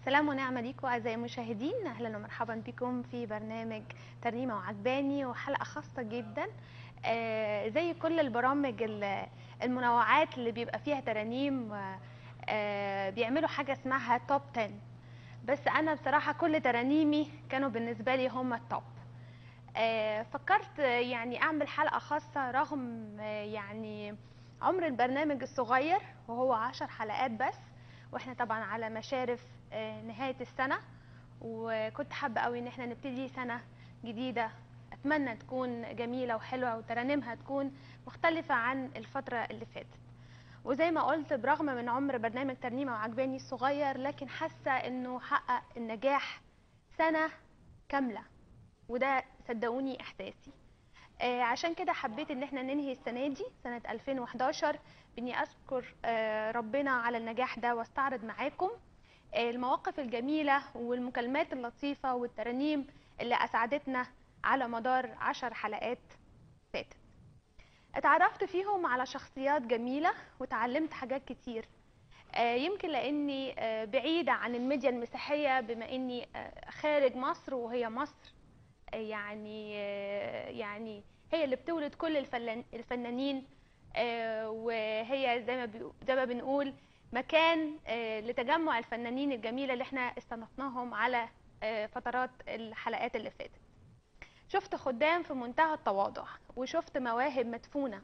سلام ونعمة ليكم أعزائي المشاهدين أهلا ومرحبا بكم في برنامج ترنيمة وعجباني وحلقة خاصة جدا آه، زي كل البرامج ال- المنوعات اللي بيبقى فيها ترانيم آه، آه، بيعملوا حاجة اسمها توب 10 بس أنا بصراحة كل ترانيمي كانوا بالنسبة لي هم التوب آه، فكرت آه، يعني أعمل حلقة خاصة رغم آه، يعني عمر البرنامج الصغير وهو عشر حلقات بس واحنا طبعا على مشارف آه، نهاية السنة وكنت حابة قوي ان احنا نبتدي سنة جديدة اتمنى تكون جميلة وحلوة وترانيمها تكون مختلفة عن الفترة اللي فاتت وزي ما قلت برغم من عمر برنامج ترنيمة وعجباني الصغير لكن حاسة انه حقق النجاح سنة كاملة وده صدقوني احساسي آه، عشان كده حبيت ان احنا ننهي السنة دي سنة 2011 باني اذكر آه، ربنا على النجاح ده واستعرض معاكم آه، المواقف الجميلة والمكالمات اللطيفة والترانيم اللي اسعدتنا على مدار عشر حلقات فاتت اتعرفت فيهم على شخصيات جميلة وتعلمت حاجات كتير آه، يمكن لاني آه، بعيدة عن الميديا المسيحية بما اني آه، خارج مصر وهي مصر آه، يعني آه، يعني هي اللي بتولد كل الفنان- الفنانين آه، وهي زي ما بيقو- زي ما بنقول مكان آه، لتجمع الفنانين الجميلة اللي احنا استضفناهم على آه، فترات الحلقات اللي فاتت شفت خدام في منتهى التواضع وشفت مواهب مدفونة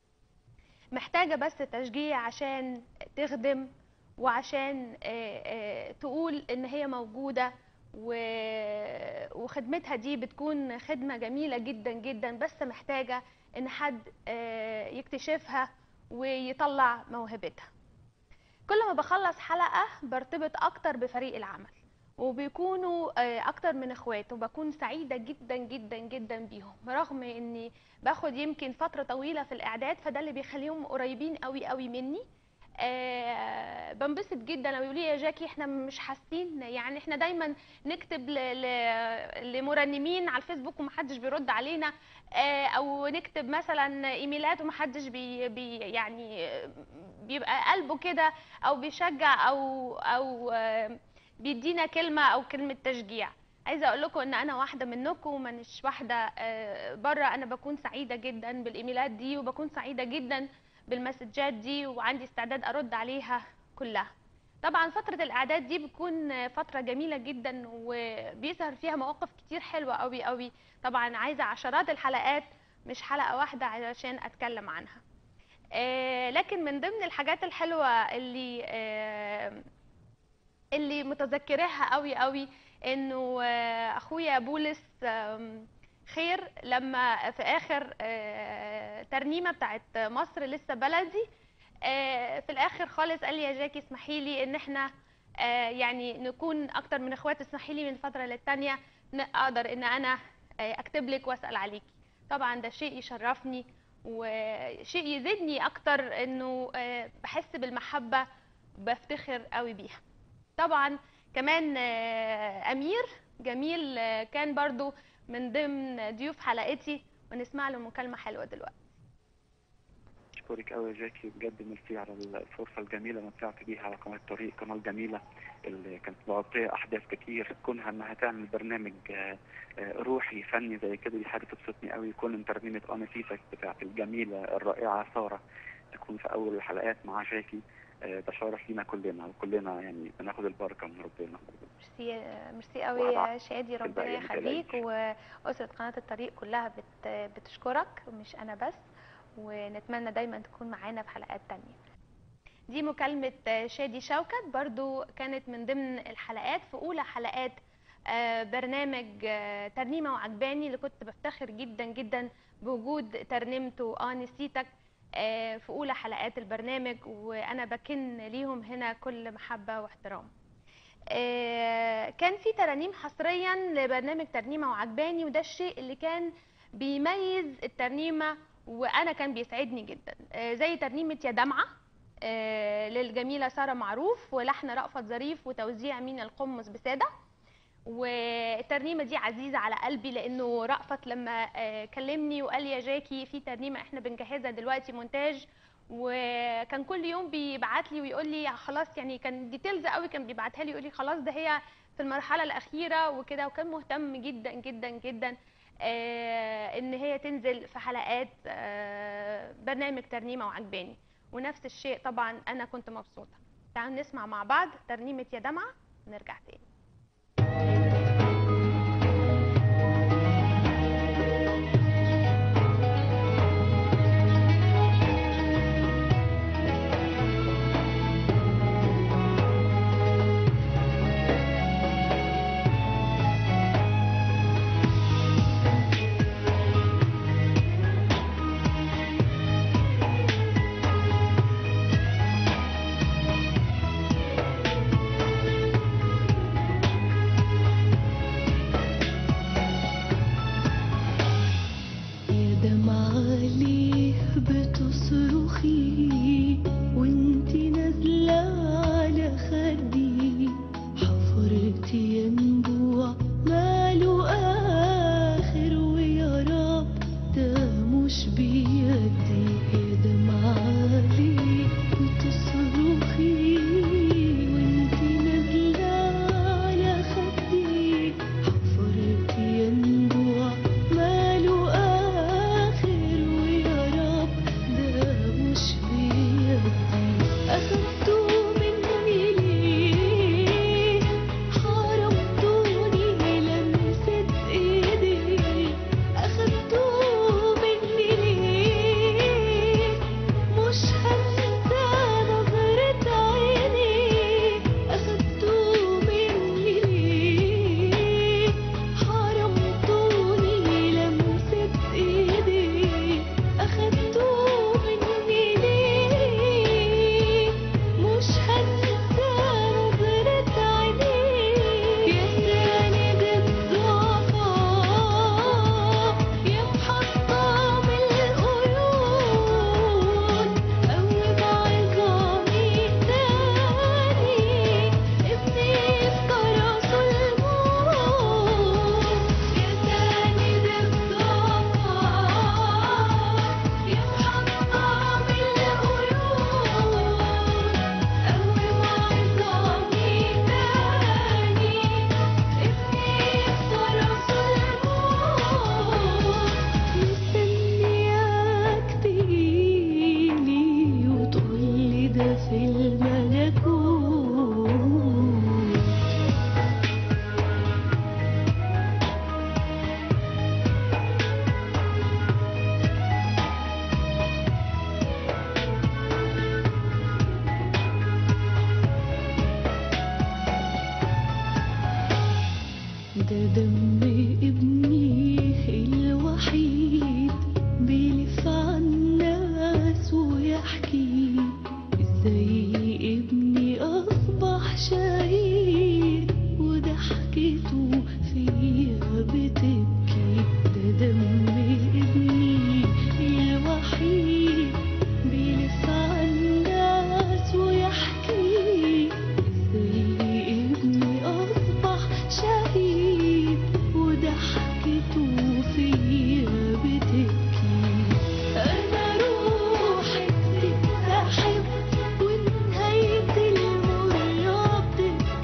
محتاجة بس تشجيع عشان تخدم وعشان آه، آه، تقول ان هي موجودة و- وخدمتها دي بتكون خدمة جميلة جدا جدا بس محتاجة ان حد آه، يكتشفها ويطلع موهبتها كل ما بخلص حلقة برتبط اكتر بفريق العمل وبيكونوا آه، اكتر من اخوات وبكون سعيدة جدا جدا جدا بيهم رغم اني باخد يمكن فترة طويلة في الاعداد فده اللي بيخليهم قريبين قوي قوي مني آه بنبسط جدا لما يقولوا لي يا جاكي احنا مش حاسين يعني احنا دايما نكتب ل... ل... لمرنمين على الفيسبوك ومحدش بيرد علينا آه او نكتب مثلا ايميلات ومحدش بي... بي يعني آه، بيبقى قلبه كده او بيشجع او او آه بيدينا كلمه او كلمه تشجيع عايزه اقول لكم ان انا واحده منكم ومانيش واحده آه، بره انا بكون سعيده جدا بالايميلات دي وبكون سعيده جدا بالمسجات دي وعندي استعداد ارد عليها كلها طبعا فترة الإعداد دي بتكون فترة جميلة جدا وبيظهر فيها مواقف كتير حلوة قوي قوي طبعا عايزة عشرات الحلقات مش حلقة واحدة علشان أتكلم عنها آه، لكن من ضمن الحاجات الحلوة اللي آه، اللي متذكراها قوي قوي انه آه، اخويا بولس آم، خير لما في اخر آه، ترنيمه بتاعت مصر لسه بلدي آه، في الاخر خالص قال لي يا جاكي اسمحي لي ان احنا آه، يعني نكون اكتر من اخوات اسمحي لي من فتره للتانيه ن- اقدر ان انا آه، اكتب لك واسال عليكي طبعا ده شيء يشرفني وشيء يزيدني اكتر انه آه، بحس بالمحبه بفتخر قوي بيها طبعا كمان آه، امير جميل آه، كان برضو من ضمن ضيوف حلقتي ونسمع له مكالمه حلوه دلوقتي اشكرك قوي يا جاكي بجد ميرسي على الفرصه الجميله اللي طلعت بيها على قناه الطريق قناه جميله اللي كانت مغطيه احداث كتير كونها انها تعمل برنامج آه، آه، روحي فني زي كده دي حاجه تبسطني قوي كون ان ترنيمه انا نسيتك بتاعت الجميله الرائعه ساره تكون في اول الحلقات مع جاكي آه، ده شرف لينا كلنا وكلنا يعني بناخد البركه من ربنا ميرسي ميرسي قوي وأنا يا شادي ربنا الباقي ما يخليك تقلقيش. واسره قناه الطريق كلها بت بتشكرك مش انا بس ونتمنى دايما تكون معانا في حلقات تانية دي مكالمة شادي شوكت برضو كانت من ضمن الحلقات في أولى حلقات آه، برنامج آه، ترنيمة وعجباني اللي كنت بفتخر جدا جدا بوجود ترنيمته اه نسيتك آه، في أولى حلقات البرنامج وأنا بكن ليهم هنا كل محبة واحترام آه، كان في ترانيم حصريا لبرنامج ترنيمة وعجباني وده الشيء اللي كان بيميز الترنيمة وأنا كان بيسعدني جدا آه، زي ترنيمة يا دمعة آه، للجميلة سارة معروف ولحن رأفت ظريف وتوزيع مين القمص بسادة والترنيمة دي عزيزة على قلبي لأنه رأفت لما آه، كلمني وقال لي يا جاكي في ترنيمة احنا بنجهزها دلوقتي مونتاج وكان كل يوم بيبعت لي ويقول لي خلاص يعني كان ديتيلز قوي كان بيبعتها لي يقول لي خلاص ده هي في المرحله الاخيره وكده وكان مهتم جدا جدا جدا آه، ان هي تنزل في حلقات آه، برنامج ترنيمه وعجباني ونفس الشيء طبعا انا كنت مبسوطه تعالوا نسمع مع بعض ترنيمه يا دمعه ونرجع تاني يا دمعة ليه بتصرخي وانتي نازلة على خدي حفرت ينبوع ماله آخر ويا رب ده مش بيدي يا دمعة ليه بتصرخي وانتي نازلة على خدي حفرت ينبوع ماله آخر ويا رب ده مش بيدي أخدته مني ليه حرمتوني لمسة إيدي أخدته مني ليه مش هنسى نظرة عيني أخدته مني ليه حرمتوني لمسة إيدي أخدته مني ليه مش هنسى نظرة عيني يا ساند الضعفاء يا محطم القيود قوم عظامي تاني ابني في راس الموت يا ساند الضعفاء يا محطم القيود قوم عظامي تاني ابني في راس الموت مستنياك تجيلي وتقولي ده في الملكوت ده دم ابني الوحيد بيلف عالناس ويحكي ازاي ابني اصبح شهيد وضحكته فيا بتبكي ده دم ابني الوحيد بيلف عالناس ويحكي ازاي ابني اصبح شهيد وضحكته فيا بتبكي انا روحي بتتسحب ونهاية المرة بتتسحب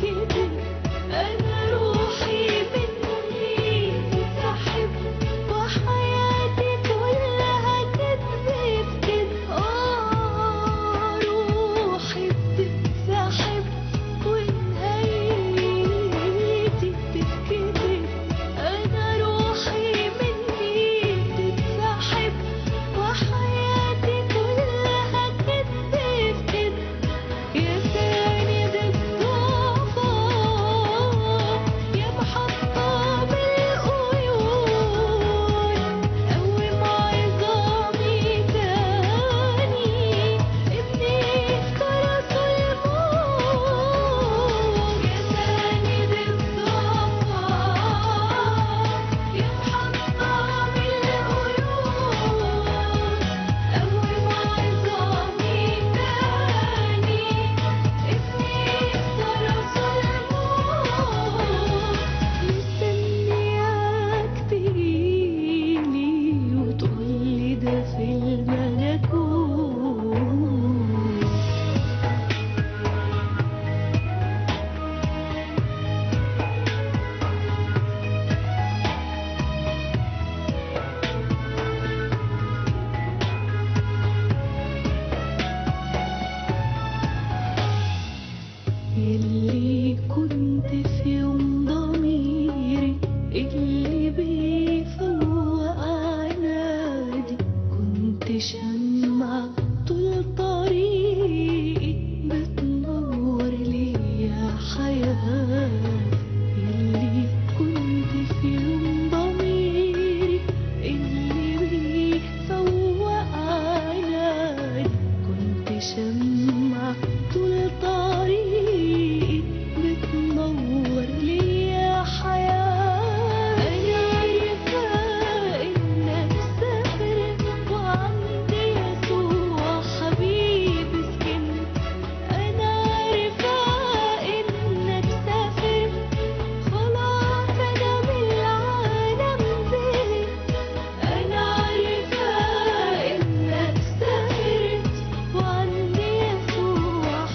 شمعة طول طريقي بتنور ليا حياة أنا عارفة إنك سافر وعندي يسوع حبيبي سكنت أنا عارفة إنك سافر خلاص أنا من العالم زهقت أنا عارفة إنك سافرت وعندي يسوع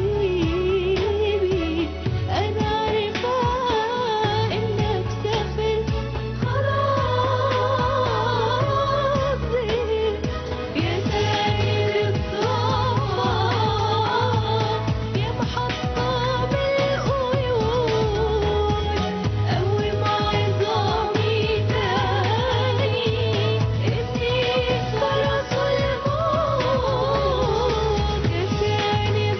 حبيبي أنا عارفة إنك سافرت خلاص زهقت يا ساير الضباب يا محطة بالقيود قوم عظامي تاني إني فرس الموت يا ساند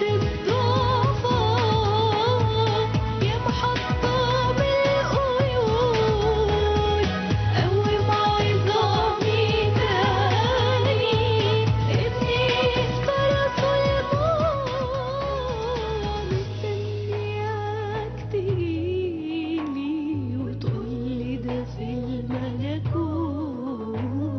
الضباب يا محطة بالقيود قوم عظامي تاني إني فرس الموت مستنياك تجيلي وتقولي ده في الملكوت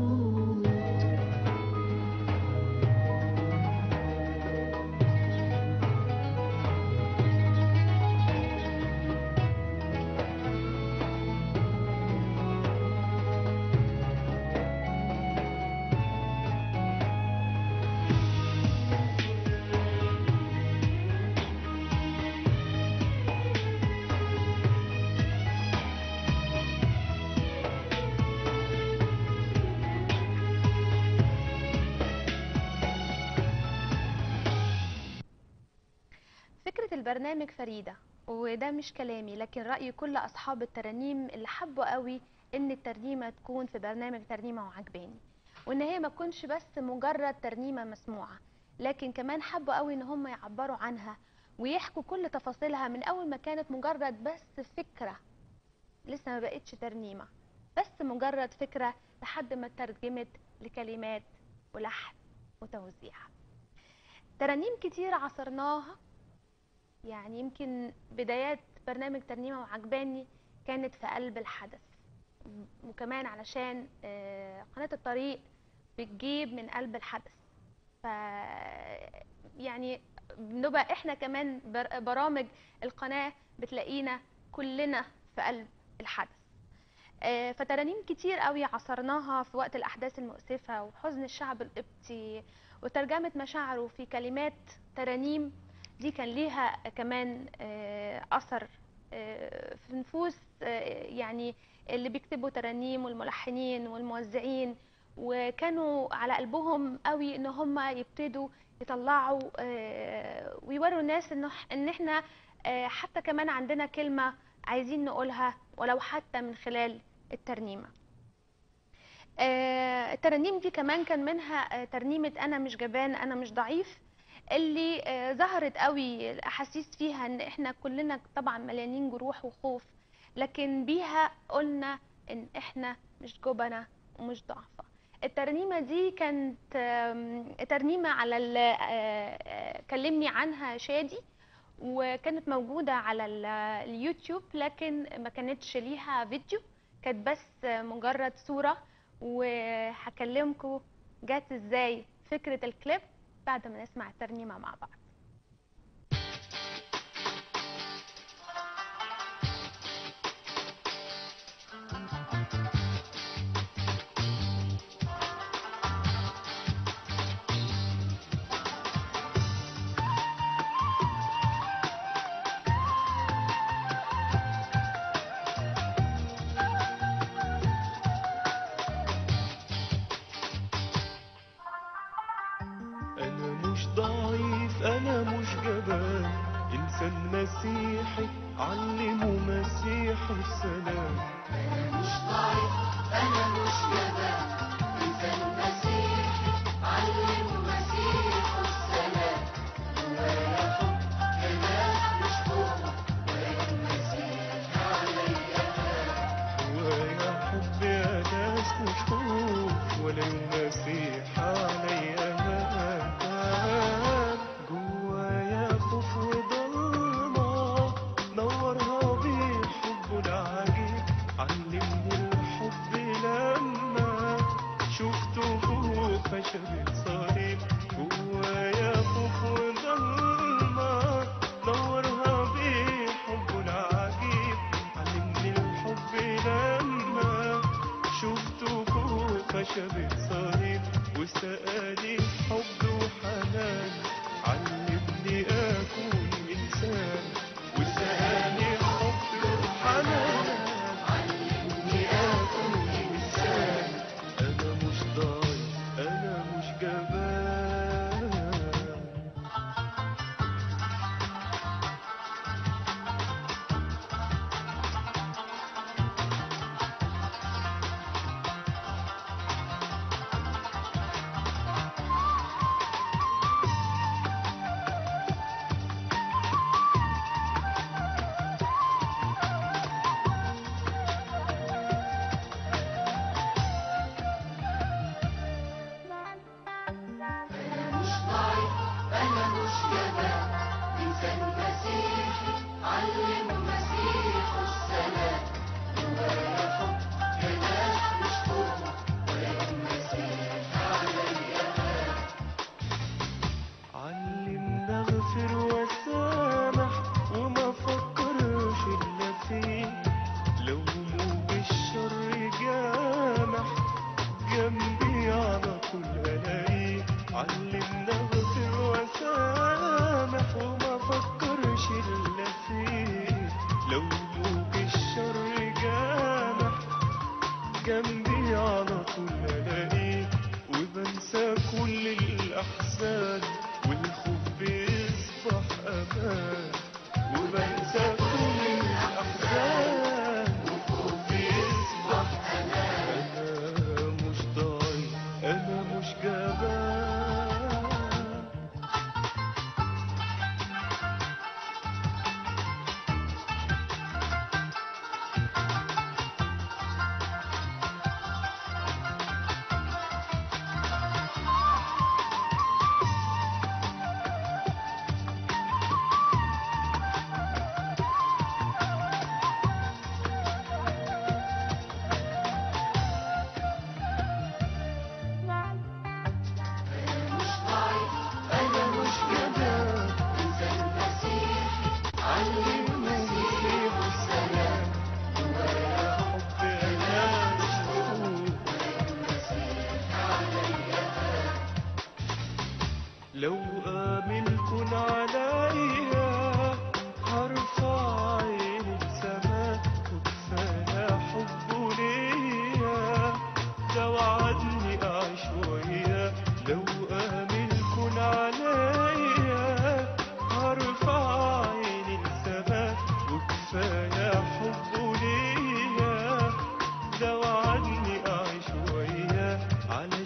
فكرة البرنامج فريدة وده مش كلامي لكن رأي كل أصحاب الترانيم اللي حبوا قوي إن الترنيمة تكون في برنامج ترنيمة وعجباني وإن هي ما تكونش بس مجرد ترنيمة مسموعة لكن كمان حبوا قوي إن هم يعبروا عنها ويحكوا كل تفاصيلها من أول ما كانت مجرد بس فكرة لسه ما بقتش ترنيمة بس مجرد فكرة لحد ما ترجمت لكلمات ولحن وتوزيع ترانيم كتير عصرناها يعني يمكن بدايات برنامج ترنيمة وعجباني كانت في قلب الحدث وكمان علشان آه، قناة الطريق بتجيب من قلب الحدث ف يعني بنبقى احنا كمان بر- برامج القناة بتلاقينا كلنا في قلب الحدث آه، فترانيم كتير قوي عصرناها في وقت الأحداث المؤسفة وحزن الشعب القبطي وترجمة مشاعره في كلمات ترانيم دي كان ليها كمان آه، أثر آه، في نفوس آه، يعني اللي بيكتبوا ترانيم والملحنين والموزعين وكانوا على قلبهم قوي ان هم يبتدوا يطلعوا آه، ويوروا الناس انه ان احنا آه، حتى كمان عندنا كلمة عايزين نقولها ولو حتى من خلال الترنيمة آه، الترانيم دي كمان كان منها آه، ترنيمة أنا مش جبان أنا مش ضعيف اللي آه، ظهرت قوي الأحاسيس فيها إن إحنا كلنا طبعا مليانين جروح وخوف لكن بيها قلنا إن إحنا مش جبنة ومش ضعفة الترنيمة دي كانت آم، ترنيمة على ال- آه، آه، كلمني عنها شادي وكانت موجودة على ال- اليوتيوب لكن ما كانتش ليها فيديو كانت بس مجرد صورة وهكلمكم جات ازاي فكرة الكليب بعد ما نسمع الترنيمة مع بعض أنا مش ضعيف أنا مش جبان إنسان مسيحي علمه مسيح السلام ويا حب يا ناس مش خوف ولا يوم مسيح عليا هان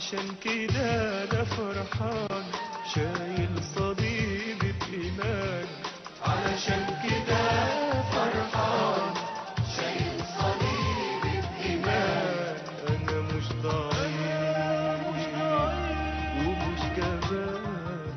علشان كده انا فرحان شايل صليبي بإيمان علشان كده فرحان شايل صليبي بإيمان أنا مش ضعيف ومش جبان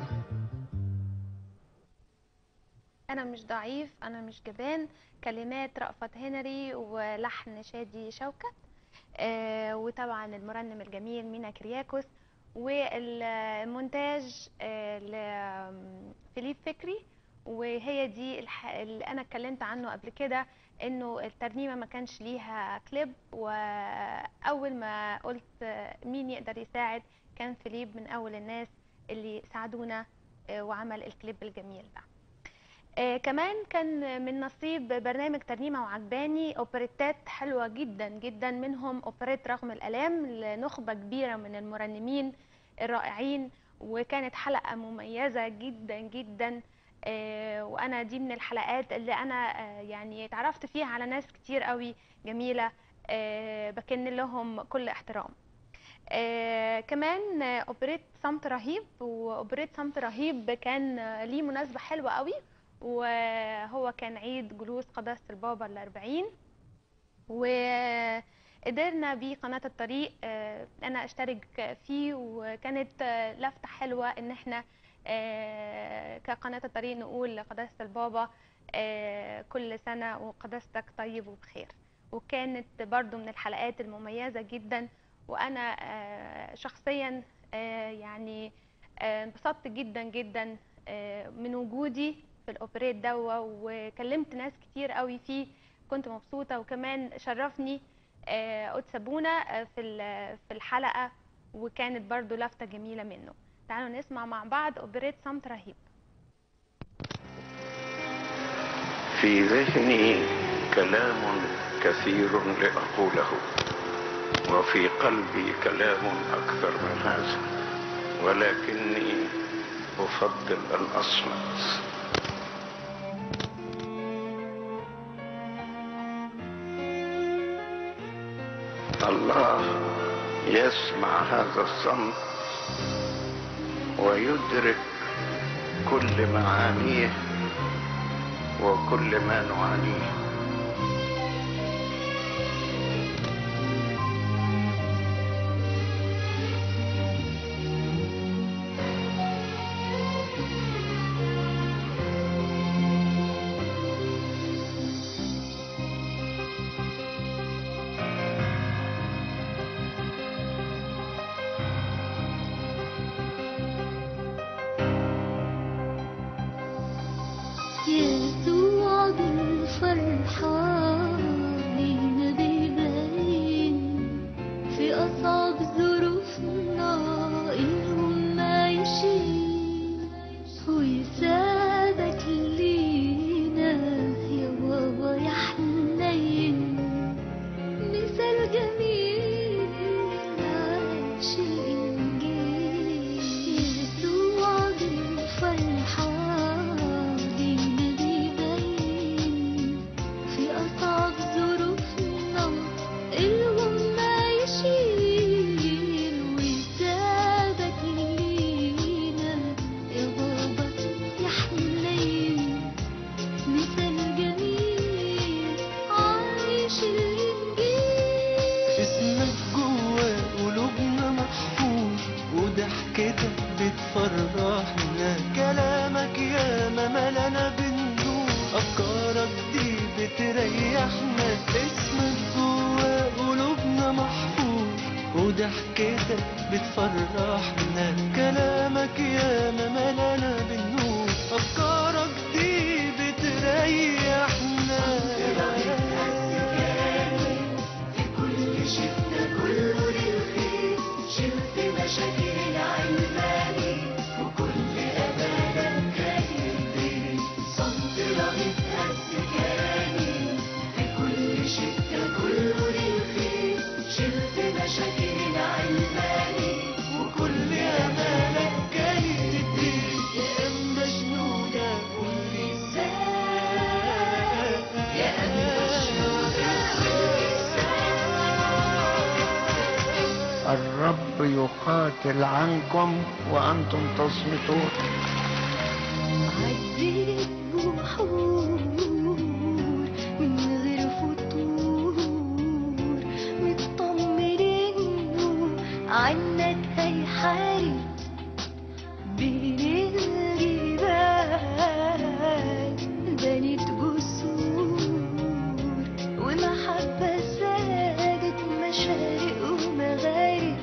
انا مش ضعيف انا مش جبان كلمات رأفت هنري ولحن شادي شوكت آه وطبعا المرنم الجميل مينا كرياكوس والمونتاج آه لفيليب فكري وهي دي الح... اللي انا اتكلمت عنه قبل كده انه الترنيمه ما كانش ليها كليب واول ما قلت آه، مين يقدر يساعد كان فيليب من اول الناس اللي ساعدونا آه، وعمل الكليب الجميل ده آه كمان كان من نصيب برنامج ترنيمة وعجباني اوبريتات حلوة جدا جدا منهم اوبريت رغم الالام لنخبة كبيرة من المرنمين الرائعين وكانت حلقة مميزة جدا جدا آه وانا دي من الحلقات اللي انا آه يعني اتعرفت فيها على ناس كتير قوي جميلة آه بكن لهم كل احترام آه كمان آه، اوبريت صمت رهيب واوبريت صمت رهيب كان آه، ليه مناسبة حلوة قوي وهو كان عيد جلوس قداسة البابا الأربعين وقدرنا بقناة الطريق آه، أنا أشترك فيه وكانت آه، لفتة حلوة إن إحنا آه، كقناة الطريق نقول لقداسة البابا آه، كل سنة وقداستك طيب وبخير وكانت برضو من الحلقات المميزة جدا وأنا آه، شخصيا آه، يعني آه، انبسطت جدا جدا آه، من وجودي في الاوبريت دوا وكلمت ناس كتير قوي فيه كنت مبسوطة وكمان شرفني آه، قدس ابونا آه، في ال- في الحلقة وكانت برضو لفتة جميلة منه تعالوا نسمع مع بعض اوبريت صمت رهيب في ذهني كلام كثير لأقوله وفي قلبي كلام أكثر من هذا ولكني أفضل أن أصمت الله يسمع هذا الصمت ويدرك كل معانيه وكل ما نعانيه يسوع بالفرحة لينا بيبين في أصعب ظروفنا إنهم عايشين ويساعدك لينا يا بابا يا حنين مثال جميل عايش الإنجيل يسوع بالفرحة دينا بيبين في أصعب الرب يقاتل عنكم وأنتم تصمتون عديت بحور من غير فتور مطمنين عنك هيحارب بين الجبال بنت جسور ومحبة سادت مشارق ومغارب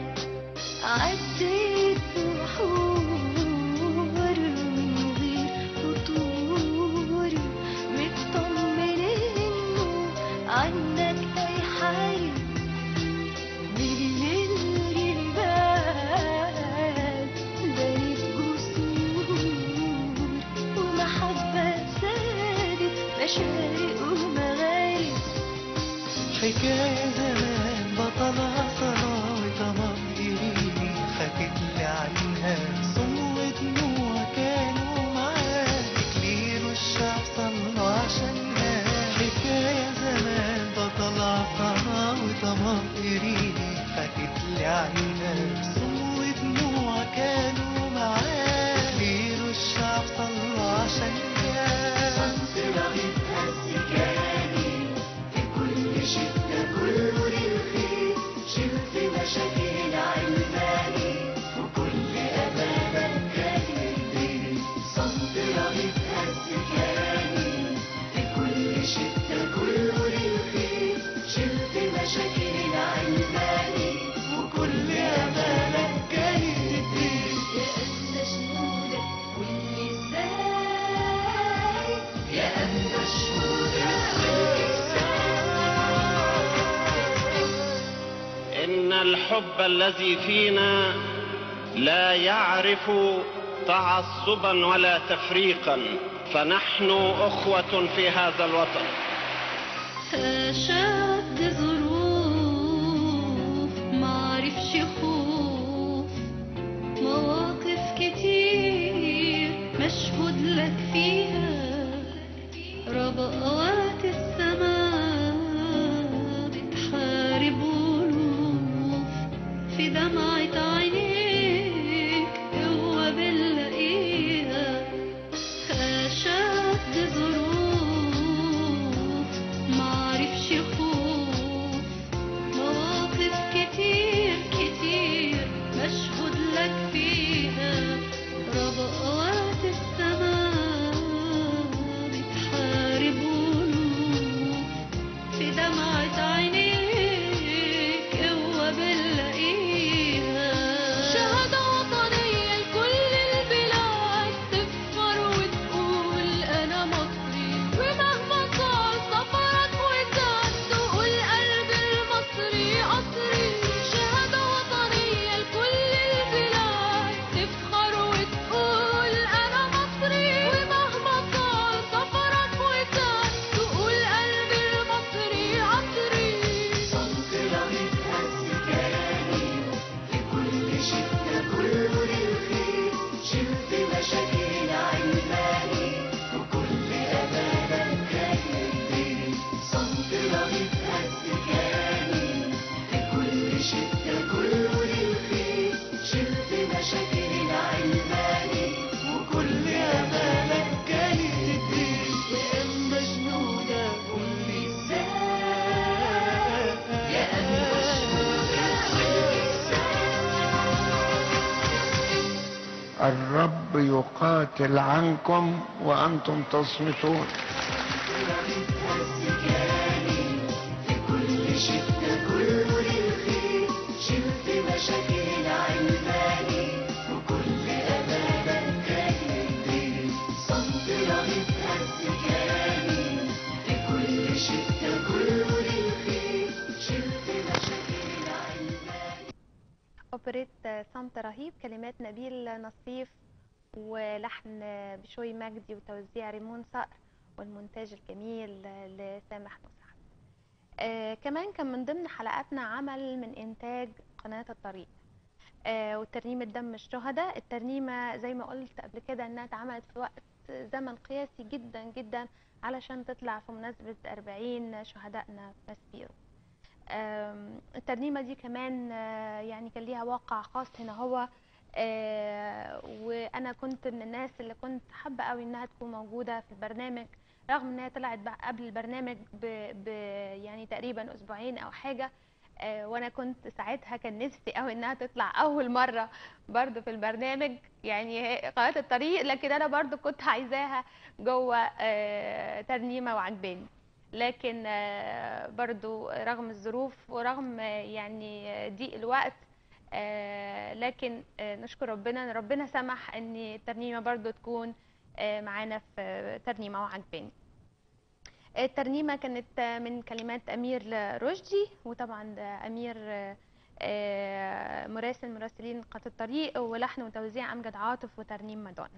عديت بحور من غير خطور مطمن انه عنك هيحارب بين الجبال بنت جسور ومحبة سادت مشارق ومغارب حكاية زمان بطلها صلاة وضمائري حكت لي عنها صم ودموع كانوا معاه كتير والشعب صلوا عشانها حكاية زمان بطلها صلاة وضمائري حكت لي عنها صم ودموع كانوا معاه كتير والشعب صلوا عشانها وكل أمانك كانت تدين يا أنت شنودك قولي ازاي يا أنت إن الحب الذي فينا لا يعرف تعصبا ولا تفريقا فنحن أخوة في هذا الوطن أشد ظروف معرفش خوف مواقف كتير مشهود لك فيها ربوات السماء بتحارب ألوف في دمعة عينيك قوة بنلاقيها أشد ظروف معرفش خوف مواقف كتير كتير مشهود لك فيها ربوات السماء بتحارب ألوف في دمعة عينيك قوة بنلاقيها شهادة وطنية لكل البلاد تفخر وتقول أنا مصري ومهما طال سفرك وتعد تقول قلب المصري أصري شهادة وطنية لكل البلاد تفخر وتقول أنا مصري ومهما طال سفرك وتعد تقول قلب المصري أصري صمت رغيف هز كياني في كل شدة كله للخير شلت مشاكل علماني وكل أمانة كان الدين صمت رغيف هز كياني في كل شدة كله للخير شلت مشاكل علماني وكل أمانة كانت الدين يا أما جنودة قولي ازاي يا أما جنودة قولي الرب يقاتل عنكم وأنتم تصمتون في كل شدة كله للخير شلت مشاكل علماني وكل أمانة كان الدين صمت رهيب هز كياني في كل شدة كله للخير شلت مشاكل علماني أوبريت صمت رهيب كلمات نبيل نصيف ولحن بشوي مجدي وتوزيع ريمون صقر والمونتاج الجميل لسامح مسعد آه كمان كان من ضمن حلقاتنا عمل من إنتاج قناة الطريق آه وترنيمة دم الشهداء الترنيمة زي ما قلت قبل كده إنها اتعملت في وقت زمن قياسي جدا جدا علشان تطلع في مناسبة 40 شهدائنا في ماسبيرو آم، الترنيمة دي كمان آه، يعني كان ليها واقع خاص هنا هو آه، وانا كنت من الناس اللي كنت حابة قوي انها تكون موجودة في البرنامج رغم انها طلعت بقى قبل البرنامج ب... ب... يعني تقريبا اسبوعين او حاجة آه، وانا كنت ساعتها كان نفسي قوي انها تطلع اول مرة برضو في البرنامج يعني هي قناة الطريق لكن انا برضو كنت عايزاها جوه آه، ترنيمة وعجباني لكن آه، برضو رغم الظروف ورغم آه، يعني آه، ضيق الوقت آه، لكن آه، نشكر ربنا ان ربنا سمح ان الترنيمة برضو تكون آه، معانا في آه، ترنيمة وعجباني الترنيمة كانت آه، من كلمات أمير رشدي وطبعا ده أمير آه، آه، مراسل مراسلين قناة الطريق ولحن وتوزيع أمجد عاطف وترنيم مادونا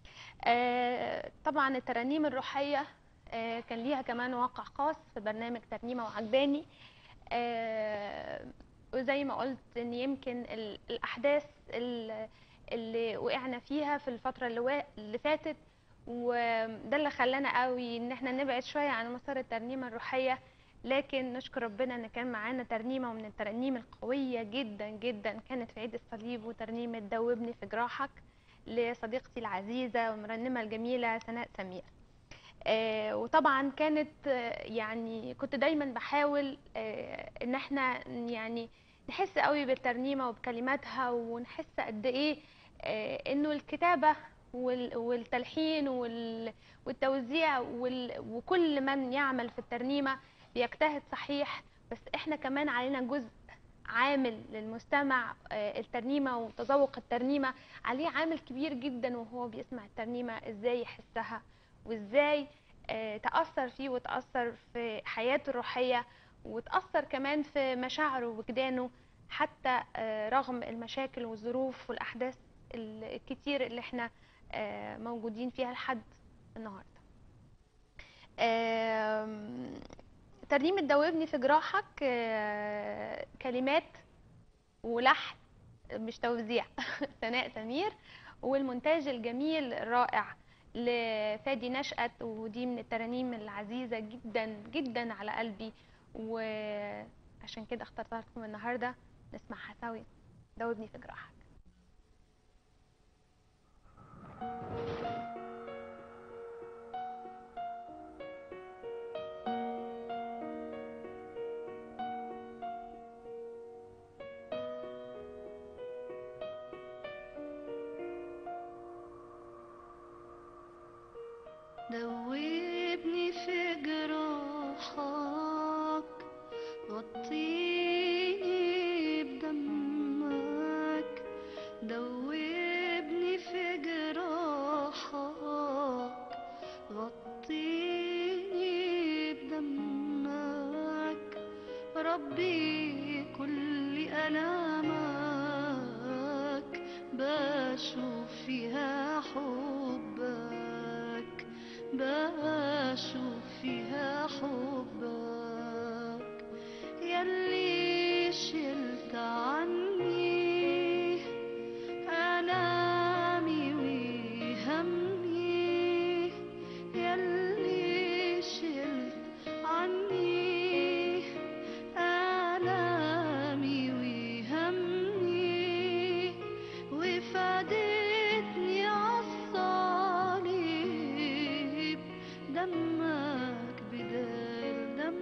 آه، طبعا الترانيم الروحية آه، كان ليها كمان واقع خاص في برنامج ترنيمة وعجباني آه، وزي ما قلت ان يمكن ال- الاحداث ال- اللي وقعنا فيها في الفترة اللي, وا- اللي فاتت وده اللي خلانا قوي ان احنا نبعد شوية عن مسار الترنيمة الروحية لكن نشكر ربنا ان كان معانا ترنيمة من الترانيم القوية جدا جدا كانت في عيد الصليب وترنيمة دوبني في جراحك لصديقتي العزيزة والمرنمة الجميلة سناء سمير آه، وطبعا كانت آه، يعني كنت دايما بحاول آه، ان احنا يعني نحس قوي بالترنيمة وبكلماتها ونحس قد ايه آه، انه الكتابة وال- والتلحين وال- والتوزيع وال- وكل من يعمل في الترنيمة بيجتهد صحيح بس احنا كمان علينا جزء عامل للمستمع آه، الترنيمة وتذوق الترنيمة عليه عامل كبير جدا وهو بيسمع الترنيمة ازاي يحسها وازاي آه، تأثر فيه وتأثر في حياته الروحية وتأثر كمان في مشاعره ووجدانه حتى آه، رغم المشاكل والظروف والأحداث ال- الكتير اللي احنا آه، موجودين فيها لحد النهاردة آم، ترنيمة دوبني في جراحك آه، كلمات ولحن مش توزيع سناء سمير والمونتاج الجميل الرائع لفادي نشأت ودي من الترانيم العزيزة جدا جدا على قلبي وعشان كده اخترتها لكم النهاردة نسمعها سوا دوبني في جراحك دوبني في جراحك غطيني بدمك دوبني في جراحك غطيني بدمك ربي كل ألامك بشوف فيها حبك بشوف فيها حبك يلي شلت عني ألامي وهمي يلي شلت عني آلامي وهمي وفادتني عالصليب دمك بدال دمي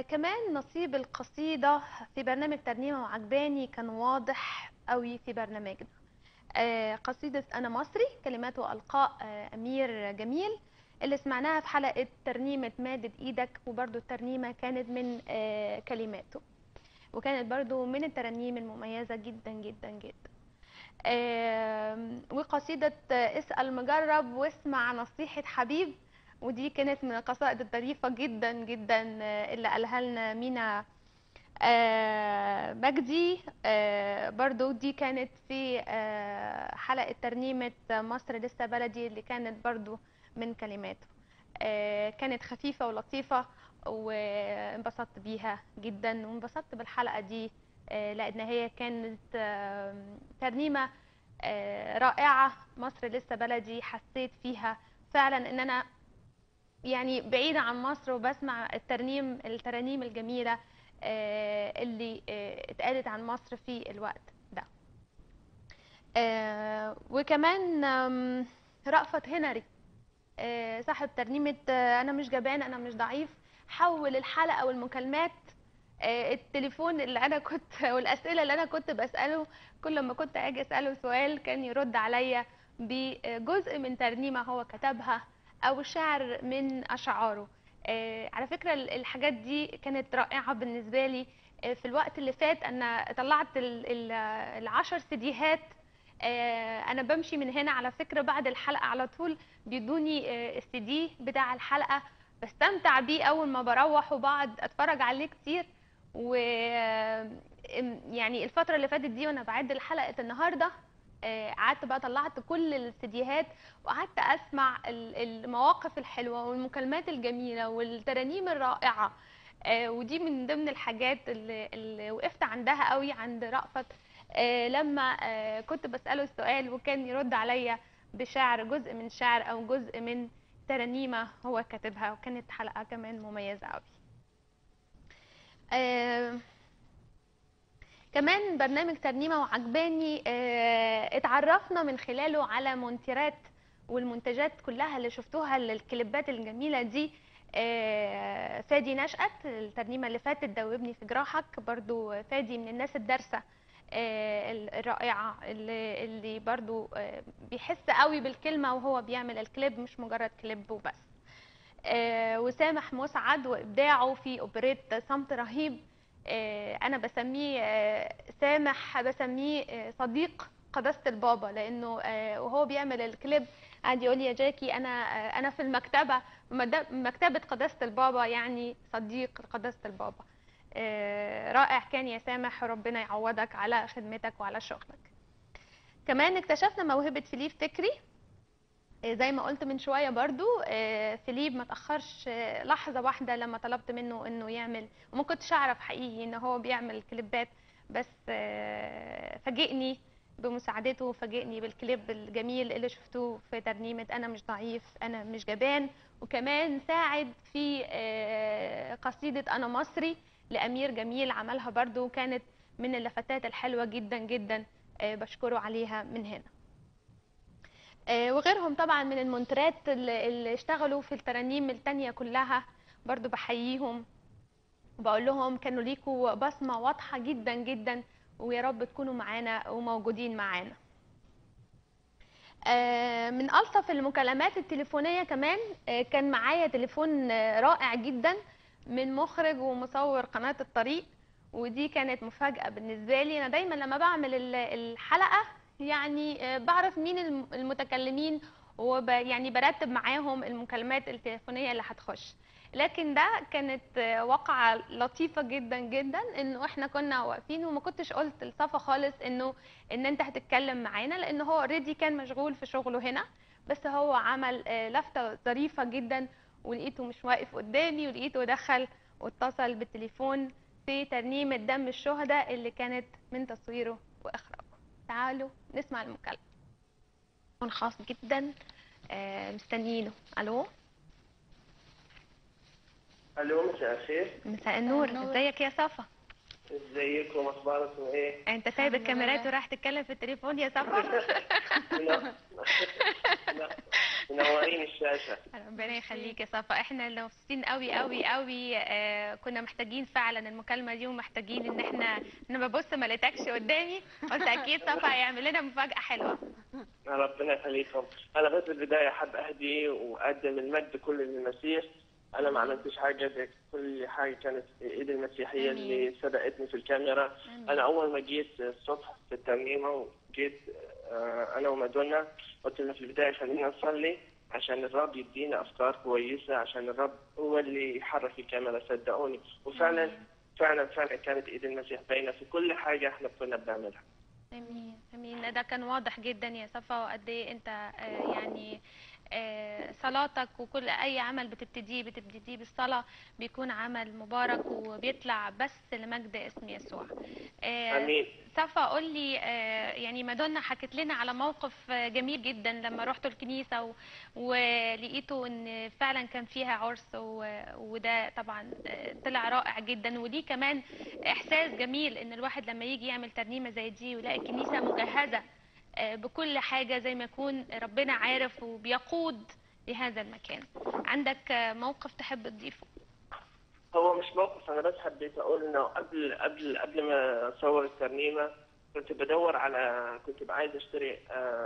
كمان نصيب القصيدة في برنامج ترنيمة وعجباني كان واضح قوي في برنامجنا آه، قصيدة أنا مصري كلمات وألقاء آه، أمير جميل اللي سمعناها في حلقة ترنيمة مادة إيدك وبرضو الترنيمة كانت من آه، كلماته وكانت برضو من الترانيم المميزة جدا جدا جدا آم، وقصيدة آه، اسأل مجرب واسمع نصيحة حبيب ودي كانت من القصائد الظريفة جدا جدا آه، اللي قالها لنا مينا آه، مجدي آه، برضو دي كانت في آه، حلقة ترنيمة مصر لسه بلدي اللي كانت برضو من كلماته آه، كانت خفيفة ولطيفة وانبسطت بيها جدا وانبسطت بالحلقة دي آه، لأن هي كانت آم، ترنيمة آه، رائعة مصر لسه بلدي حسيت فيها فعلا ان انا يعني بعيدة عن مصر وبسمع الترنيم الترانيم الجميلة آه، اللي آه، اتقالت عن مصر في الوقت ده آه، وكمان آم، رأفت هنري آه، صاحب ترنيمة آه، أنا مش جبان أنا مش ضعيف حول الحلقة والمكالمات آه، التليفون اللي أنا كنت والأسئلة اللي أنا كنت بسأله كل ما كنت أجي أسأله سؤال كان يرد عليا بجزء من ترنيمة هو كتبها أو شعر من أشعاره آه، على فكرة ال- الحاجات دي كانت رائعة بالنسبة لي آه، في الوقت اللي فات أنا طلعت ال- ال- العشر سيديهات آه، أنا بمشي من هنا على فكرة بعد الحلقة على طول بيدوني آه، السي دي بتاع الحلقة بستمتع بيه أول ما بروح وبقعد أتفرج عليه كتير و آم، يعني الفترة اللي فاتت دي وأنا بعد الحلقة النهاردة آه، قعدت بقى طلعت كل السيديهات وقعدت اسمع ال- المواقف الحلوه والمكالمات الجميله والترانيم الرائعه آه، ودي من ضمن الحاجات اللي, اللي وقفت عندها قوي عند رأفت آه، لما آه، كنت بسأله السؤال وكان يرد عليا بشعر جزء من شعر او جزء من ترانيمه هو كاتبها وكانت حلقه كمان مميزه قوي آه، كمان برنامج ترنيمة وعجباني آه، اتعرفنا من خلاله على مونتيرات والمنتجات كلها اللي شفتوها للكليبات الجميلة دي آه، فادي نشأت الترنيمة اللي فاتت دوبني في جراحك برضو فادي من الناس الدارسة آه، الرائعة اللي, اللي برضو آه، بيحس قوي بالكلمة وهو بيعمل الكليب مش مجرد كليب وبس آه، وسامح مسعد وابداعه في اوبريت صمت رهيب آه، انا بسميه آه، سامح بسميه آه، صديق قداسه البابا لانه آه، وهو بيعمل الكليب قعد يقول لي يا جاكي انا آه، انا في المكتبه مد- مكتبه قداسه البابا يعني صديق قداسه البابا آه، رائع كان يا سامح ربنا يعوضك على خدمتك وعلى شغلك كمان اكتشفنا موهبه فيليب فكري آه، زي ما قلت من شويه برضو آه، فيليب ما تاخرش آه، لحظه واحده لما طلبت منه انه يعمل وما كنتش اعرف حقيقي ان هو بيعمل كليبات بس آه، فاجئني بمساعدته فاجئني بالكليب الجميل اللي شفتوه في ترنيمه انا مش ضعيف انا مش جبان وكمان ساعد في آه، قصيده انا مصري لامير جميل عملها برضو كانت من اللفتات الحلوه جدا جدا آه، بشكره عليها من هنا آه، وغيرهم طبعا من المونترات اللي اللي اشتغلوا في الترانيم التانية كلها برضو بحييهم وبقول لهم كانوا ليكوا بصمة واضحة جدا جدا ويا رب تكونوا معانا وموجودين معانا آه، من ألطف المكالمات التليفونية كمان آه، كان معايا تليفون آه، رائع جدا من مخرج ومصور قناة الطريق ودي كانت مفاجأة بالنسبة لي أنا دايما لما بعمل ال- الحلقة يعني آه، بعرف مين الم- المتكلمين وب يعني برتب معاهم المكالمات التليفونية اللي هتخش لكن ده كانت آه، واقعة لطيفة جدا جدا انه احنا كنا واقفين وما كنتش قلت لصفا خالص انه ان انت هتتكلم معانا لان هو اوريدي كان مشغول في شغله هنا بس هو عمل آه، لفتة ظريفة جدا ولقيته مش واقف قدامي ولقيته دخل واتصل بالتليفون في ترنيمة دم الشهداء اللي كانت من تصويره واخراجه تعالوا نسمع المكالمة تليفون خاص جدا آه، مستنيينه الو الو مساء الخير مساء النور النور. ازيك يا صفا ازيكم اخباركم ايه؟ انت سايب الحمد الكاميرات لله. وراح تتكلم في التليفون يا صفا لا لا منورين الشاشه ربنا يخليك يا صفا احنا اللي مبسوطين قوي قوي قوي آه كنا محتاجين فعلا المكالمه دي ومحتاجين ان احنا انا ببص ما لقيتكش قدامي قلت اكيد صفا هيعمل لنا مفاجاه حلوه ربنا يخليكم انا بس البدايه احب اهدي واقدم المجد كله للمسيح انا ما عملتش حاجه ده كل حاجه كانت ايد المسيح هي آمين. اللي سبقتني في الكاميرا آمين. انا اول ما جيت الصبح في الترنيمه وجيت آه، انا ومادونا قلت لنا في البدايه خلينا نصلي عشان الرب يدينا افكار كويسه عشان الرب هو اللي يحرك الكاميرا صدقوني وفعلا آمين. فعلا فعلا كانت ايد المسيح باينه في كل حاجه احنا كنا بنعملها امين امين ده كان واضح جدا يا صفا وقد ايه انت آه، يعني آه، صلاتك وكل اي عمل بتبتديه بتبتديه بالصلاه بيكون عمل مبارك وبيطلع بس لمجد اسم يسوع آه، امين صفا قول لي آه، يعني مادونا حكت لنا على موقف آه، جميل جدا لما رحتوا الكنيسه و- ولقيتوا ان فعلا كان فيها عرس و- وده طبعا آه، طلع رائع جدا ودي كمان احساس جميل ان الواحد لما يجي يعمل ترنيمه زي دي ويلاقي الكنيسه مجهزه آه، بكل حاجه زي ما يكون ربنا عارف وبيقود لهذا المكان عندك آه، موقف تحب تضيفه هو مش موقف انا بس حبيت اقول انه قبل قبل قبل ما اصور الترنيمه كنت بدور على كنت عايز اشتري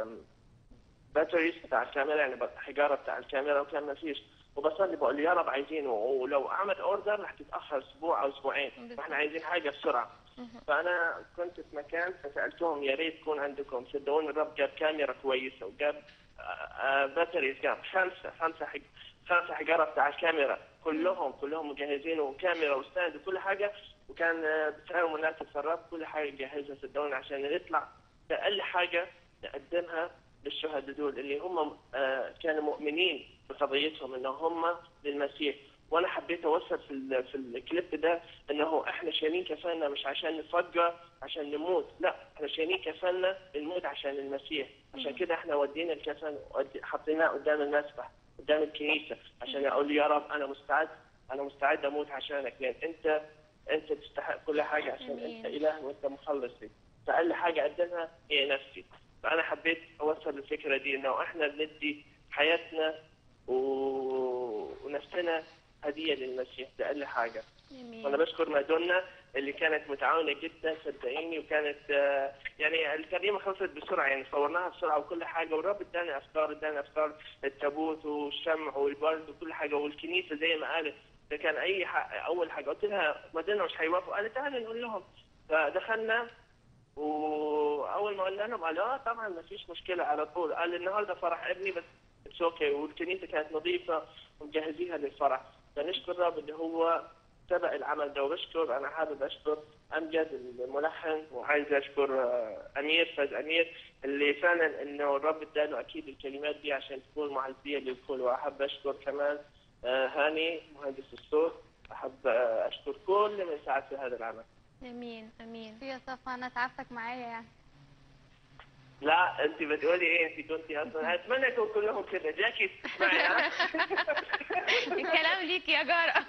باتريز بتاع الكاميرا يعني ب- حجاره بتاع الكاميرا وكان ما فيش وبصلي بقول له يا رب عايزينه ولو اعمل اوردر رح تتاخر اسبوع او اسبوعين بالظبط. واحنا عايزين حاجه بسرعه فانا كنت في مكان فسالتهم يا ريت تكون عندكم صدقوني الرب جاب كاميرا كويسه وجاب آه، آه، باتريز جاب خمسه خمسه حج... خمسه حجاره بتاع الكاميرا كلهم كلهم مجهزين وكاميرا وستاند وكل حاجه وكان آه، بسعر مناسب فالرب كل حاجه جهزها صدقوني عشان نطلع باقل حاجه نقدمها للشهداء دول اللي هم آه، كانوا مؤمنين بقضيتهم ان هم للمسيح وانا حبيت اوصل في ال- في الكليب ده انه احنا شايلين كفاننا مش عشان نفجر عشان نموت لا احنا شايلين كفاننا نموت عشان المسيح عشان كده احنا ودينا الكفن ودي- حطيناه قدام المسبح قدام الكنيسه عشان اقول يا رب انا مستعد انا مستعد اموت عشانك لان انت انت تستحق كل حاجه عشان آمين. انت اله وانت مخلصي فاقل حاجه اقدمها هي نفسي فانا حبيت اوصل الفكره دي انه احنا بندي حياتنا و... ونفسنا هديه للمسيح ده اقل حاجه امين وانا بشكر مادونا اللي كانت متعاونه جدا صدقيني وكانت آه، يعني الترنيمه خلصت بسرعه يعني صورناها بسرعه وكل حاجه والرب ادانا افكار ادانا افكار التابوت والشمع والبرد وكل حاجه والكنيسه زي ما قالت ده كان اي ح... اول حاجه قلت لها مادونا مش هيوافقوا قالت تعالى نقول لهم فدخلنا واول ما قلنا لهم قالوا اه طبعا ما فيش مشكله على طول قال النهارده فرح ابني بس اتس اوكي والكنيسه كانت نظيفه ومجهزيها للفرح فنشكر الرب اللي هو سبق العمل ده وبشكر انا حابب اشكر امجد الملحن وعايز اشكر آه، امير فاز امير اللي فعلا انه الرب اداله اكيد الكلمات دي عشان تكون معزيه للكل واحب اشكر كمان آه، هاني مهندس الصوت احب آه، اشكر كل من ساعد في هذا العمل امين امين يا صفا انا تعبتك معايا يعني لا انت بتقولي ايه انت كنتي اصلا اتمنى يكون كلهم كده جاكي تسمعي ها؟ الكلام ليك يا جارة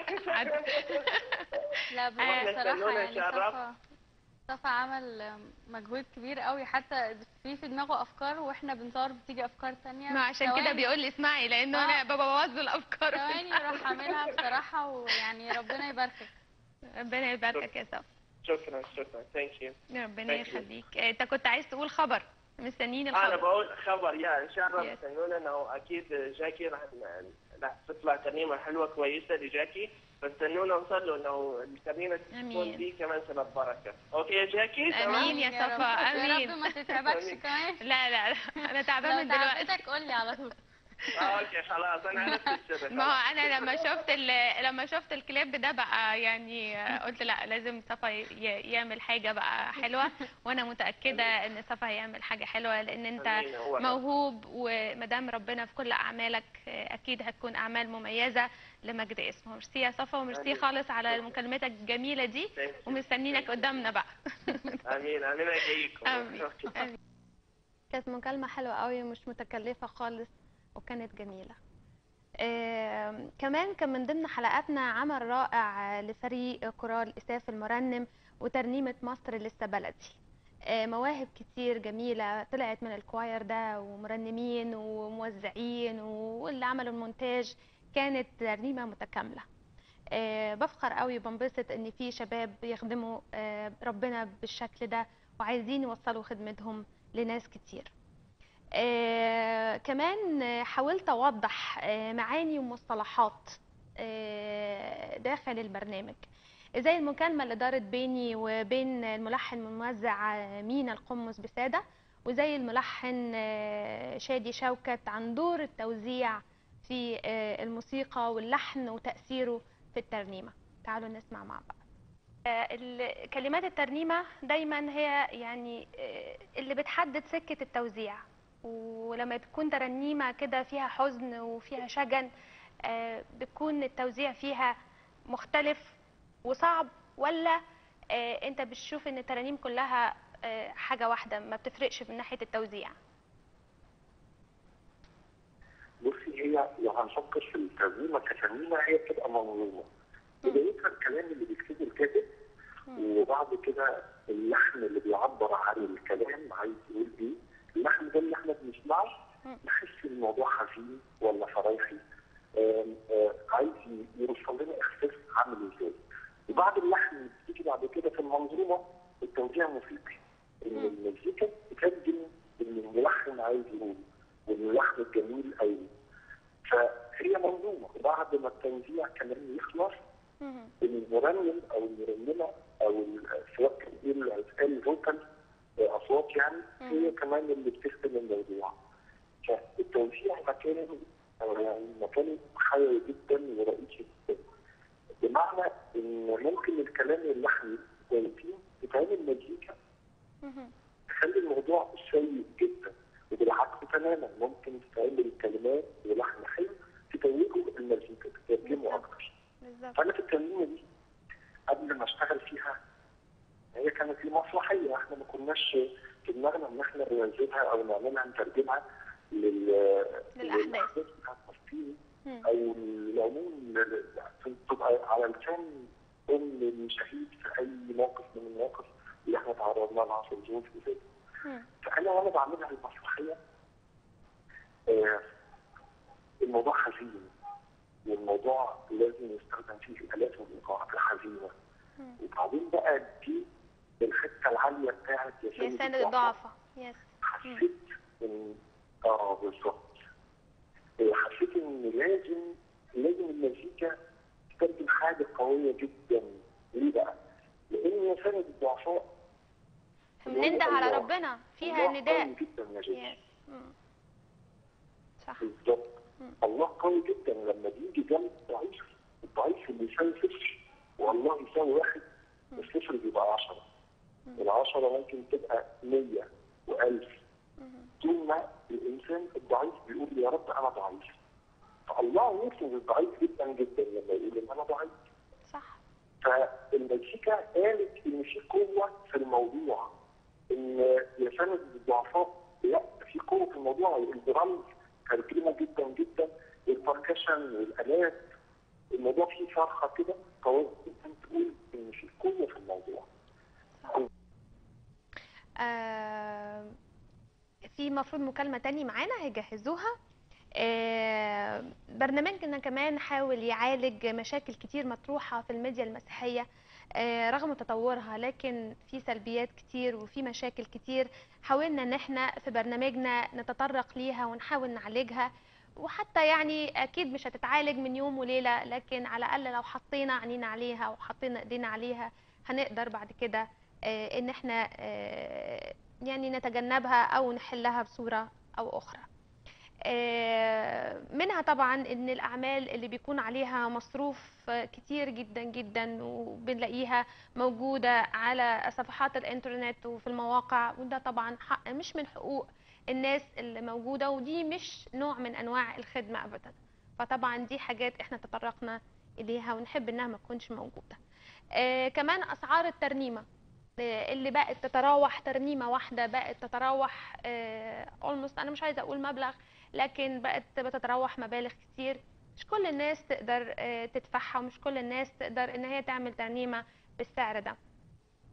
لا بس إحنا بصراحه استنونا يعني نشرف. صفا صفا عمل مجهود كبير قوي حتى في في دماغه افكار واحنا بنصور بتيجي افكار تانية ما عشان كده ثواني- بيقول لي اسمعي لانه آه. انا ببوظ له الافكار ثواني وراح عاملها بصراحه ويعني ربنا يباركك ربنا يباركك يا صف شكرا شكرا ثانك يو ربنا Thank you. يخليك آه، انت كنت عايز تقول خبر مستنيين انا الخبر بقول خبر يا ان شاء الله Yes. استنونا انه اكيد جاكي راح راح تطلع ترنيمه حلوه كويسه لجاكي فاستنونا نصلوا انه الترنيمه تكون آمين. دي كمان سبب بركه اوكي يا جاكي تمام؟ امين يا يا رب. صفا يا رب امين ما تتعبكش آمين. كمان لا لا لا انا تعبان لو من دلوقتي تعبتك قول لي على طول آه، اوكي خلاص انا عرفت السبب ما هو انا لما شفت ال- لما شفت الكليب ده بقى يعني آه، قلت لا لازم صفا ي- ي- يعمل حاجه بقى حلوه وانا متاكده ان صفا هيعمل حاجه حلوه لان انت آمين. هو ده. موهوب ومدام ربنا في كل اعمالك آه، اكيد هتكون اعمال مميزه لمجد اسمه ميرسي يا صفا وميرسي آمين. خالص على مكالمتك الجميله دي Thank you. ومستنينك قدامنا بقى امين امين اجيكم آمين. آمين. كانت مكالمة حلوة قوي مش متكلفة خالص وكانت جميلة آم، كمان كان من ضمن حلقاتنا عمل رائع لفريق كورال إساف المرنم وترنيمة مصر لسه بلدي آه، مواهب كتير جميلة طلعت من الكواير ده ومرنمين وموزعين واللي عملوا المونتاج كانت ترنيمة متكاملة آه، بفخر قوي وبنبسط ان في شباب يخدموا آه، ربنا بالشكل ده وعايزين يوصلوا خدمتهم لناس كتير آه، كمان آه، حاولت اوضح آه، معاني ومصطلحات آه، داخل البرنامج زي المكالمة اللي دارت بيني وبين الملحن والموزع آه، مينا القمص بسادة وزي الملحن آه، شادي شوكت عن دور التوزيع في آه، الموسيقى واللحن وتأثيره في الترنيمة تعالوا نسمع مع بعض آه، ال- كلمات الترنيمة دايما هي يعني آه، اللي بتحدد سكة التوزيع ولما تكون ترنيمة كده فيها حزن وفيها شجن آه، بتكون التوزيع فيها مختلف وصعب ولا آه، انت بتشوف ان الترانيم كلها آه، حاجة واحدة ما بتفرقش من ناحية التوزيع بصي هي لو هنفكر في الترجمه كترجمه هي بتبقى منظومه بدايتها الكلام اللي بيكتبه الكاتب وبعد كده اللحن اللي بيعبر عن الكلام عايز يقول ايه اللحن ده اللي احنا بنسمعه نحس الموضوع حزين ولا فرايحي آم، آه، عايز يوصل لنا احساس عامل ازاي وبعد اللحن بتيجي بعد كده في المنظومه التوزيع موسيقي ان المزيكا تقدم اللي الملحن عايز يقوله واللحن الجميل قوي فهي منظومه وبعد ما التوزيع كمان يخلص المرنم او المرنمه او ال- سواء كان ايه اللي هيتقال فوكال اصوات يعني هي كمان اللي بتخدم الموضوع فالتوزيع مكان يعني مكان حيوي جدا ورئيسي جدا بمعنى ان ممكن الكلام واللحن كويسين تتعمل مزيكا تخلي الموضوع سيء جدا وبالعكس تماما ممكن تتعمل الكلمات ولحن حلو تتوجه المزيكا تترجمه اكتر بالظبط فانا في الترنيمه دي قبل ما اشتغل فيها هي كانت في مسرحيه احنا ما كناش في دماغنا ان احنا ننزلها او نعملها نترجمها لل للأحداث. بتاعت فلسطين مم. او العموم ل- ل- تبقى على لسان ام شهيد في اي موقف من المواقف اللي احنا تعرضنا لها في الظروف اللي فاتت مم. فانا وانا بعملها المسرحيه آه، الموضوع حزين والموضوع لازم يستخدم فيه الالات والايقاعات الحزينه مم. وبعدين بقى دي الحته العاليه بتاعت يا سند الضعفاء يس حسيت ان اه بالظبط آه، حسيت ان لازم لازم المزيكا تقدم حاجه قويه جدا ليه بقى؟ لان يا سند الضعفاء بننده على الله. ربنا فيها الله نداء قوي جدا يا جدع يس مم. صح بالظبط مم. الله قوي جدا لما بيجي جنب الضعيف الضعيف اللي يساوي صفر والله يساوي واحد الصفر بيبقى 10 العشرة ممكن تبقى 100 و1000 طول ما الانسان الضعيف بيقول يا رب انا ضعيف فالله يوصف الضعيف جدا جدا لما يقول ان انا ضعيف صح فالمزيكا قالت ان في قوه في الموضوع ان يا سند الضعفاء لا في قوه في الموضوع الدرامز ترجمه جدا جدا البركشن والالات الموضوع فيه صرخه كده قويه جدا تقول ان في قوه في الموضوع آه، في مفروض مكالمة تاني معانا هيجهزوها آه، برنامجنا كمان حاول يعالج مشاكل كتير مطروحة في الميديا المسيحية آه، رغم تطورها لكن في سلبيات كتير وفي مشاكل كتير حاولنا ان احنا في برنامجنا نتطرق ليها ونحاول نعالجها وحتى يعني اكيد مش هتتعالج من يوم وليلة لكن على الاقل لو حطينا عينينا عليها وحطينا ايدينا عليها هنقدر بعد كده آه، ان احنا آه، يعني نتجنبها او نحلها بصورة او اخرى آه، منها طبعا ان الاعمال اللي بيكون عليها مصروف آه، كتير جدا جدا وبنلاقيها موجودة على صفحات الانترنت وفي المواقع وده طبعا حق مش من حقوق الناس اللي موجودة ودي مش نوع من انواع الخدمة ابدا فطبعا دي حاجات احنا تطرقنا اليها ونحب انها ما تكونش موجودة آه، كمان اسعار الترنيمة آه، اللي بقت تتراوح ترنيمة واحدة بقت تتراوح اولموست انا مش عايزة اقول مبلغ لكن بقت بتتراوح مبالغ كتير مش كل الناس تقدر آه، تدفعها ومش كل الناس تقدر ان هي تعمل ترنيمة بالسعر ده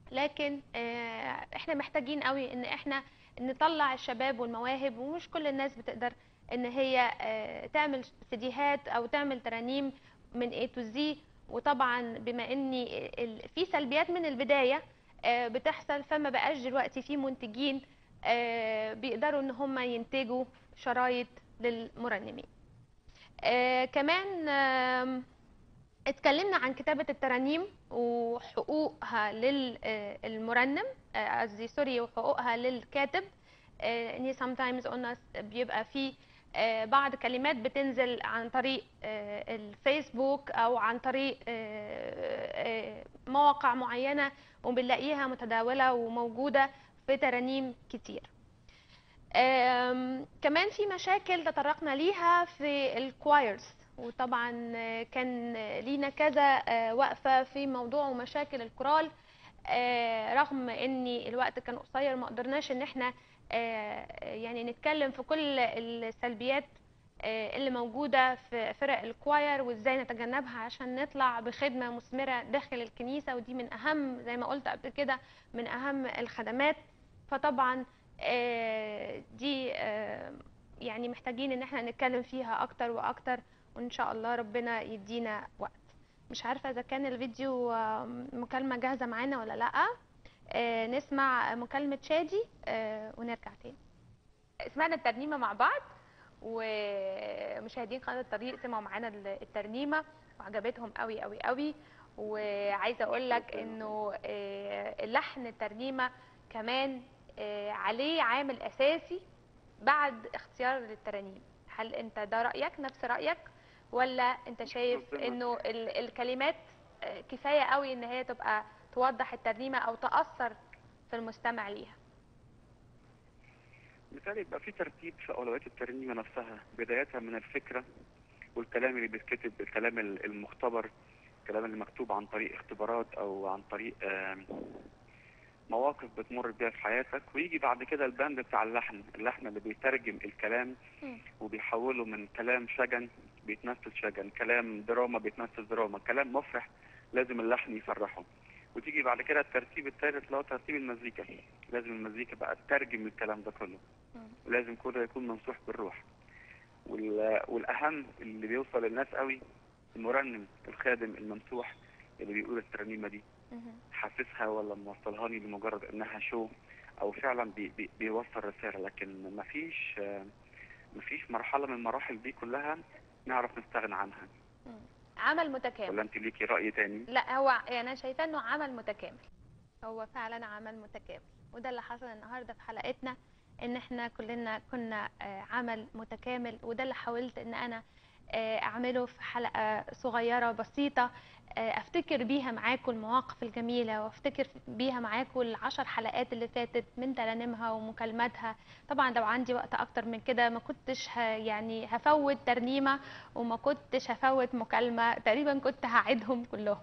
لكن آه، احنا محتاجين قوي ان احنا نطلع الشباب والمواهب ومش كل الناس بتقدر ان هي آه، تعمل سيديهات او تعمل ترانيم من A to Z وطبعا بما اني ال- في سلبيات من البدايه آه، بتحصل فما بقاش دلوقتي في منتجين آه، بيقدروا ان هم ينتجوا شرايط للمرنمين آه، كمان آم، اتكلمنا عن كتابة الترانيم وحقوقها للمرنم قصدي سوري وحقوقها للكاتب آه، ان sometimes قلنا س- بيبقى في آه، بعض كلمات بتنزل عن طريق آه، الفيسبوك او عن طريق آه، آه، مواقع معينة وبنلاقيها متداولة وموجودة في ترانيم كتير آم، كمان في مشاكل تطرقنا ليها في الكوايرز وطبعا آه، كان لينا كذا آه، وقفة في موضوع ومشاكل الكورال آه، رغم ان الوقت كان قصير ما قدرناش ان احنا آه، يعني نتكلم في كل السلبيات آه، اللي موجودة في فرق الكواير وازاي نتجنبها عشان نطلع بخدمة مثمرة داخل الكنيسة ودي من اهم زي ما قلت قبل كده من اهم الخدمات فطبعا آه، دي آه، يعني محتاجين ان احنا نتكلم فيها اكتر واكتر وان شاء الله ربنا يدينا وقت مش عارفة اذا كان الفيديو آه، مكالمة جاهزة معانا ولا لا آه، نسمع مكالمة شادي آه، ونرجع تاني سمعنا الترنيمة مع بعض ومشاهدين قناة الطريق سمعوا معانا الترنيمة وعجبتهم قوي قوي قوي وعايزة اقول لك انه آه، اللحن الترنيمة كمان آه، عليه عامل اساسي بعد اختيار للترانيم هل انت ده رأيك نفس رأيك ولا انت شايف ربنا. انه ال- الكلمات آه، كفاية قوي ان هي تبقى توضح الترنيمة او تأثر في المستمع ليها بالتالي يبقى في ترتيب في اولويات الترنيمه نفسها بدايه من الفكره والكلام اللي بيتكتب الكلام ال- المختبر الكلام اللي مكتوب عن طريق اختبارات او عن طريق آم، مواقف بتمر بيها في حياتك ويجي بعد كده البند بتاع اللحن اللحن اللي بيترجم الكلام مم. وبيحوله من كلام شجن بيتنفذ شجن كلام دراما بيتنفذ دراما كلام مفرح لازم اللحن يفرحه وتيجي بعد كده الترتيب الثالث اللي هو ترتيب المزيكا لازم المزيكا بقى تترجم الكلام ده كله مم. ولازم كله يكون ممسوح بالروح وال- والاهم اللي بيوصل للناس قوي المرنم الخادم الممسوح اللي بيقول الترنيمه دي مهم. حاسسها ولا موصلهاني لمجرد انها شو او فعلا بي بي بيوصل رساله لكن مفيش آه، مفيش مرحله من المراحل دي كلها نعرف نستغنى عنها مم. عمل متكامل ولا انت ليكي راي تاني لا هو يعني انا شايفاه انه عمل متكامل هو فعلا عمل متكامل وده اللي حصل النهارده في حلقتنا ان احنا كلنا كنا آه، عمل متكامل وده اللي حاولت ان انا آه، اعمله في حلقه صغيره بسيطه آه، افتكر بيها معاكم المواقف الجميله وافتكر بيها معاكم العشر حلقات اللي فاتت من ترانيمها ومكالماتها طبعا لو عندي وقت اكتر من كده ما كنتش ه يعني هفوت ترنيمه وما كنتش هفوت مكالمه تقريبا كنت هعيدهم كلهم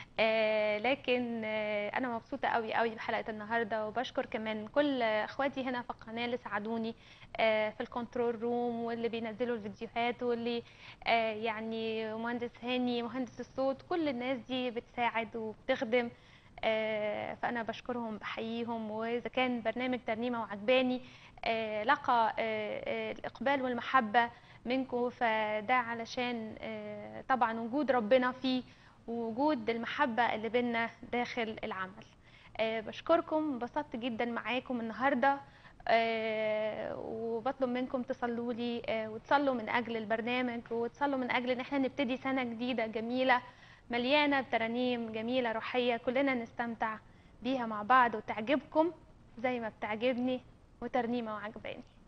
آه لكن آه انا مبسوطه قوي قوي بحلقه النهارده وبشكر كمان كل اخواتي هنا في القناه اللي ساعدوني آه في الكنترول روم واللي بينزلوا الفيديوهات واللي آه يعني مهندس هاني مهندس الصوت كل الناس دي بتساعد وبتخدم آه فانا بشكرهم بحييهم واذا كان برنامج ترنيمه وعجباني آه لقى آه آه الاقبال والمحبه منكم فده علشان آه طبعا وجود ربنا فيه ووجود المحبة اللي بينا داخل العمل آه بشكركم انبسطت جدا معاكم النهاردة آه وبطلب منكم تصلوا لي آه وتصلوا من أجل البرنامج وتصلوا من أجل إن احنا نبتدي سنة جديدة جميلة مليانة بترانيم جميلة روحية كلنا نستمتع بيها مع بعض وتعجبكم زي ما بتعجبني وترنيمة وعجباني